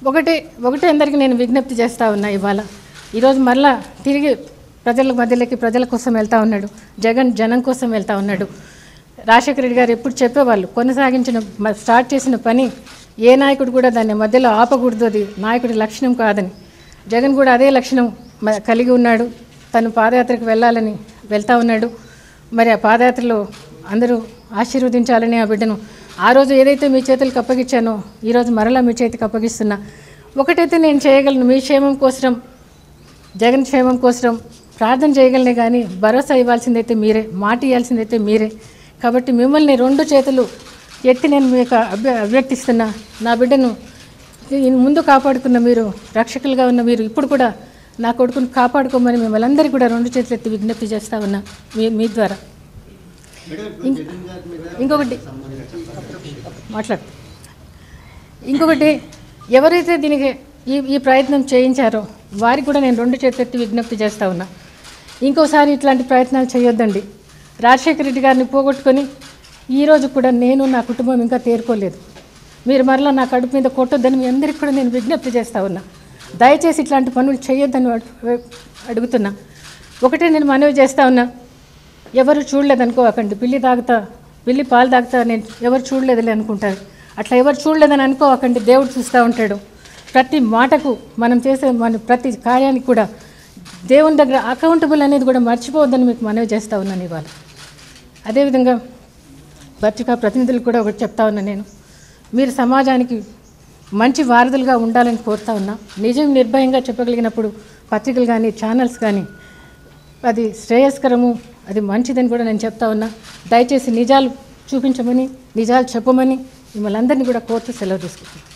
ఒకటి ఒకటి అందరికీ నేను విజ్ఞప్తి చేస్తూ ఉన్నా ఇవాళ ఈరోజు మరలా తిరిగి ప్రజల మధ్యలోకి ప్రజల కోసం వెళ్తా ఉన్నాడు జగన్ జనం కోసం వెళ్తా ఉన్నాడు రాజశేఖర రెడ్డి గారు ఎప్పుడు చెప్పేవాళ్ళు కొనసాగించిన మ- స్టార్ట్ చేసిన పని ఏ నాయకుడు కూడా దాన్ని మధ్యలో ఆపకూడదు అది నాయకుడి లక్షణం కాదని జగన్ కూడా అదే లక్షణం మ- కలిగి ఉన్నాడు తను పాదయాత్రకు వెళ్ళాలని వెళ్తా ఉన్నాడు మరి ఆ పాదయాత్రలో అందరూ ఆశీర్వదించాలని ఆ బిడ్డను ఆ రోజు ఏదైతే మీ చేతులకు అప్పగించానో ఈరోజు మరలా మీ చేతికి అప్పగిస్తున్నా ఒకటైతే నేను చేయగలను మీ క్షేమం కోసం జగన్ క్షేమం కోసం ప్రార్థన చేయగలనే కానీ భరోసా ఇవ్వాల్సిందైతే మీరే మాట ఇవ్వాల్సిందైతే మీరే కాబట్టి మిమ్మల్ని రెండు చేతులు ఎత్తి నేను మీకు అభ్య అభ్యర్థిస్తున్నా నా బిడ్డను ఈ ముందు కాపాడుకున్న మీరు రక్షకులుగా ఉన్న మీరు ఇప్పుడు కూడా నా కొడుకును కాపాడుకోమని మిమ్మల్ని అందరికీ కూడా రెండు చేతులు ఎత్తి విజ్ఞప్తి చేస్తా ఉన్నా మీ మీ ద్వారా ఇం- ఇంకొకటి మాట్లాడు ఇంకొకటి ఎవరైతే దీనికి ఈ ఈ ప్రయత్నం చేయించారో వారికి కూడా నేను రెండు చేతులెత్తి విజ్ఞప్తి చేస్తా ఉన్నా ఇంకోసారి ఇట్లాంటి ప్రయత్నాలు చేయొద్దండి రాజశేఖర రెడ్డి గారిని పోగొట్టుకొని ఈరోజు కూడా నేను నా కుటుంబం ఇంకా తేరుకోలేదు మీరు మరలా నా కడుపు మీద కొట్టొద్దని మీ అందరికీ కూడా నేను విజ్ఞప్తి చేస్తా ఉన్నా దయచేసి ఇట్లాంటి పనులు చేయొద్దని అడు- అడుగుతున్నా ఒకటే నేను మనవి చేస్తా ఉన్నా ఎవరు చూడలేదనుకోకండి పిల్లి తాగుతా పిల్లి పాలు తాగుతా నేను ఎవరు చూడలేదులే అనుకుంటారు అట్లా ఎవరు చూడలేదని అనుకోకండి దేవుడు చూస్తూ ఉంటాడు ప్రతి మాటకు మనం చేసే మన ప్రతి కార్యానికి కూడా దేవుని దగ్గర అకౌంటబుల్ అనేది కూడా మర్చిపోవద్దని మీకు మనవి చేస్తూ ఉన్నాను ఇవాళ అదేవిధంగా పత్రికా ప్రతినిధులు కూడా ఒకటి చెప్తా ఉన్నా నేను మీరు సమాజానికి మంచి వారధులుగా ఉండాలని కోరుతా ఉన్నా నిజం నిర్భయంగా చెప్పగలిగినప్పుడు పత్రికలు కానీ ఛానల్స్ కానీ అది శ్రేయస్కరము అది మంచిదని కూడా నేను చెప్తా ఉన్నా దయచేసి నిజాలు చూపించమని నిజాలు చెప్పమని మిమ్మల్ని అందరినీ కూడా కోర్టు సెలవు తీసుకుంటాను